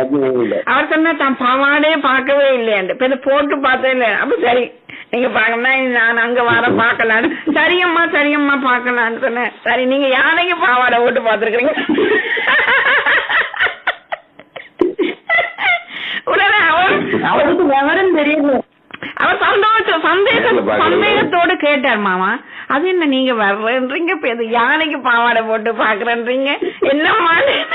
பாக்கியம் இல்லை அவர் சொன்னா தான் பாவாடே பார்க்கவே இல்லையாண்டு இப்ப இதை போட்டு பார்த்தே இல்லை அப்ப சரி நீங்க பாக்கணும்னா நான் அங்க வர பாக்கலான்னு சரியம்மா சரியம்மா பாக்கலான்னு சொன்னேன் சரி நீங்க யானைக்கு பாவாடை போட்டு பாத்துருக்கீங்க உடனே அவர் அவருக்கு விவரம் தெரியல அவர் சந்தோஷம் சந்தேகம் நேர்ல பார்க்கறது. சந்தேகத்தோட கேட்டார் மாமா அது என்ன நீங்க வர்றேன்றீங்க இப்ப இது யானைக்கு பாவாடை போட்டு பாக்குறேன்றீங்க என்னம்மா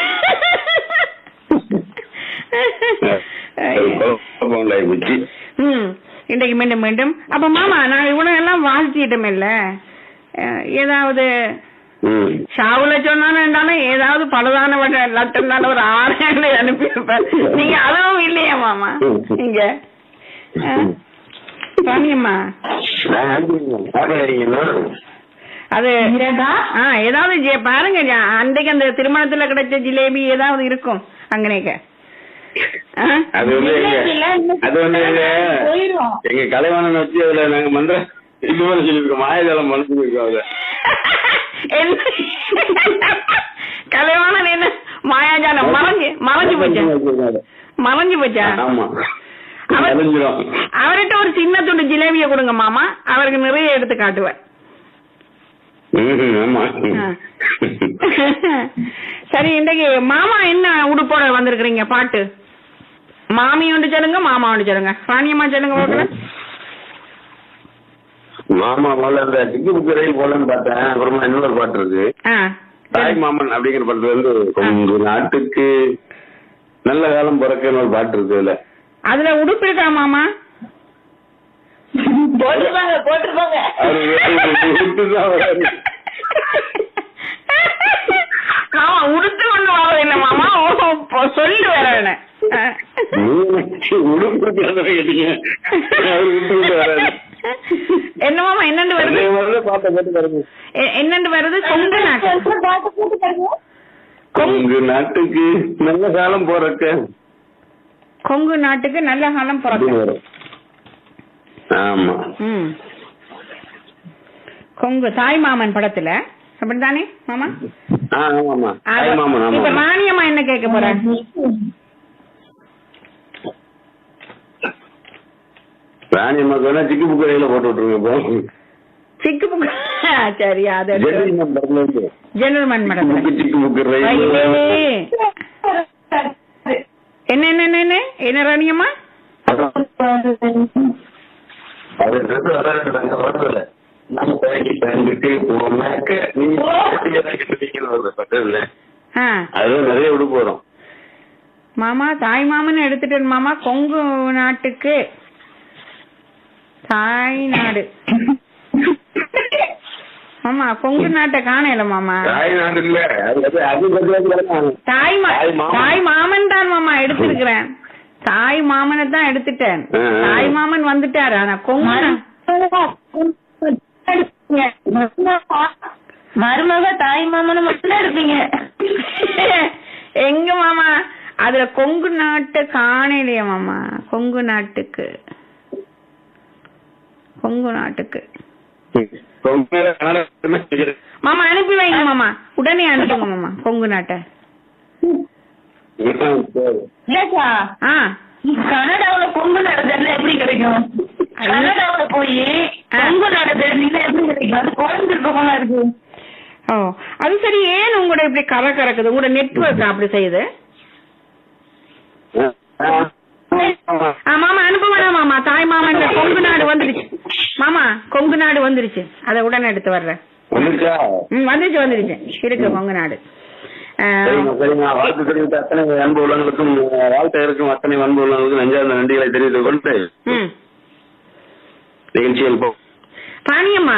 குழப்பம் உண்டாயிப்போச்சு ம் இன்றைக்கு மீண்டும் மீண்டும் அப்ப மாமா நான் இவ்வளவு எல்லாம் வாழ்த்திட்டோம் இல்ல ஏதாவது ம் ஷாவுல சொன்னாலும் ஏதாவது பலதான லட்டம் தானே ஒரு ஆறு அனுப்பியிருப்பேன் நீங்க அதுவும் இல்லையா மாமா இங்க சாமியம்மா நான் அனுப்பிடுவேன். ஆர்டர் அடிக்கணுமா? அது மீராக்கா ஆ ஏதாவது ஜெ- பாருங்க ஜ- அன்றைக்கு அந்த திருமணத்துல கிடைச்ச ஜிலேபி ஏதாவது இருக்கும் அங்கனேக்க ஆ? அது வந்து எங்க இல்ல, இல்ல. அது வந்து எங்க போயிரும். எங்க கலைவாணன் வச்சு அதுல நாங்க மந்திர இது பண்ண சொல்லிருக்கோம் மாயஜாலம் பண்ண சொல்லிருக்கோம் அதுல என்ன கலைவாணன் என்ன மாயாஜாலம் மறைஞ்சு மறைஞ்சு போச்சா மறைஞ்சு போச்சா ஆமா அவர்- அழிஞ்சிரும் அவர்கிட்ட ஒரு சின்ன துண்டு ஜிலேபிய கொடுங்க மாமா அவருக்கு நிறைய எடுத்து காட்டுவேன் ம்ஹும், ஆமா ஆ. சரி இன்றைக்கு மாமா என்ன உடுப்போட வந்திருக்கிறீங்க பாட்டு மாமி ஒன்று சொல்லுங்க மாமா ஒன்று சொல்லுங்க ராணியம்மா சொல்லுங்க பார்க்கலாம் மாமா முதல்ல அந்த டிக்கி புக்கு ரயில் போலன்னு பார்த்தேன் அப்புறமா இன்னொரு பாட்டு இருக்கு ஆ தாய் மாமன் அப்படிங்கிற பாட்டு வந்து கொஞ்ச நாட்டுக்கு நல்ல காலம் பிறக்கன்னு ஒரு பாட்டு இருக்கு அதுல அதுல உடுப்பு இருக்கா மாமா போட்டுருப்பாங்க போட்டுருப்பாங்க அவரு விட்டுதான் வராரு. ஆமா உடுத்து கொண்டு வரதில்லை மாமா ஓ, இப்போ சொல்லு வேற என்ன ஆ. நீங்க உடுப்பு கேட்டதை கேட்டீங்க அவரு விட்டு விட்டு வராரு என்ன மாமா என்னண்டு வருது அதே மாதிரி பாட்டை கேட்டு பாருங்க எ- என்னண்டு வருது கொங்கு நாட்டு பாட்டு போட்டு பாருங்க உங்க நாட்டுக்கு நல்ல காலம் போறக்க கொங்கு நாட்டுக்கு நல்ல காலம் அப்படின்னு பிறக்கும் வரும் ஆமா ம் கொங்கு தாய் மாமன் படத்துல அப்படித்தானே மாமா ஆ, ஆமாமா அது- தாய் மாமன் இப்ப ஆமா ராணியம்மா என்ன கேட்க போறேன் ராணி அம்மாக்கு வேணா சிக்கி புக்கு ரயில போட்டு விட்டுருங்க இப்போ சிக்கு புக்கு சரி அது ஜென்டில்மேன் படத்துல இருக்கு ஜெனரல்மேன் சிக்கு படத்துல புக்கு சிக்கு புக்கு ரயில் ஐயே. என்ன என்ன என்ன என்ன என்ன ராணியம்மா அது ரெண்டு வராது அங்க வரதில்ல நம்ம பேக்கி பயந்துட்டு போனாக்க நீங்க பட்டதில்ல ஆ அது நிறைய விடு போறோம் மாமா தாய் மாமன் எடுத்துட்டேன் மாமா கொங்கு நாட்டுக்கு தாய் நாடு மாமா கொங்கு நாட்டை காணல மாமா தாய் நாடு இல்ல அது அது அது பத்திலாம் தாய் மா தாய் மாமன். தாய் மாமன் தான் மாமா எடுத்திருக்கிறேன் தாய் மாமனை தான் எடுத்துட்டேன் ஆ, ஆ. தாய் மாமன் வந்துட்டாரு ஆனா கொங்கு நா- மருமக தாய் மாமனை மட்டும் எடுப்பீங்க எங்க மாமா அதுல கொங்கு நாட்டை காணலையே மாமா கொங்கு நாட்டுக்கு கொங்கு நாட்டுக்கு ரொம்ப நாடகம் கேக்குறேன். மாமா அனுப்பி வைங்க மாமா உடனே அனுப்புங்க மாமா கொங்கு நாட்டை ஆ, சரி. இல்லக்கா ஆ கனடாவுல கொங்கு நாடு தெரியல எப்படி கிடைக்கும் கனடாவுல போய் கொங்கு நாடு தெரிஞ்சீங்கன்னா எப்படி கிடைக்கும் அது கோயம்புத்தூர் பக்கமா இருக்கு ஓ அது சரி ஏன் உங்களோட இப்படி கரை கறக்குது உங்களோட நெட்வொர்க் அப்படி செய்யுது ஆ, ஆ, ஆமா. ஆ மாமா அனுப்ப வேணாம் மாமா தாய் மாமா இந்த கொங்கு நாடு வந்துருச்சு மாமா கொங்கு நாடு வந்துருச்சு அதை உடனே எடுத்து வர்றேன் வந்துருச்சா ம் வந்துருச்சு வந்துருச்சு இருக்கு கொங்கு நாடு ஆ, சரிம்மா சரிம்மா வாழ்த்து தெரிவித்த அத்தனை அன்பு உள்ளவங்களுக்கும் வாழ்த்து இருக்கும் அத்தனை அன்பு உள்ளவங்களுக்கும் நெஞ்சார்ந்த நன்றிகளை தெரிவித்துக் கொண்டு ம் நிகழ்ச்சியில் போ ராணியம்மா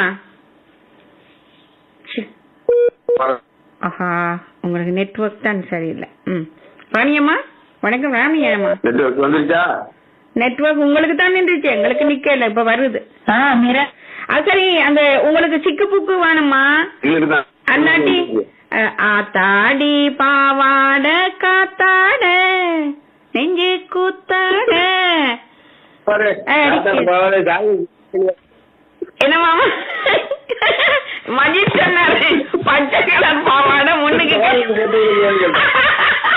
சி. ஆஹா உங்களுக்கு நெட்வொர்க் தான் சரியில்லை ம் ராணியம்மா வணக்கம் ராணியம்மா நெட்வொர்க் வந்துருச்சா நெட்வொர்க் உங்களுக்கு தான் நின்றுச்சு எங்களுக்கு நிக்கல இப்ப வருது ஆ மீரா அது சரி அந்த உங்களுக்கு சிக்கு புக்கு வேணுமா எங்களுக்கு தான் அல்லாட்டி அஹ், ஆத்தாடி பாவாட காத்தாட நெஞ்சு கூத்தாட பாரு, ஏய், தாத்தா பாவாடை, தாய் என்ன மாமா மஜித் சொன்னாரு பச்சை கலர் பாவாடை முன்னுக்கு கை-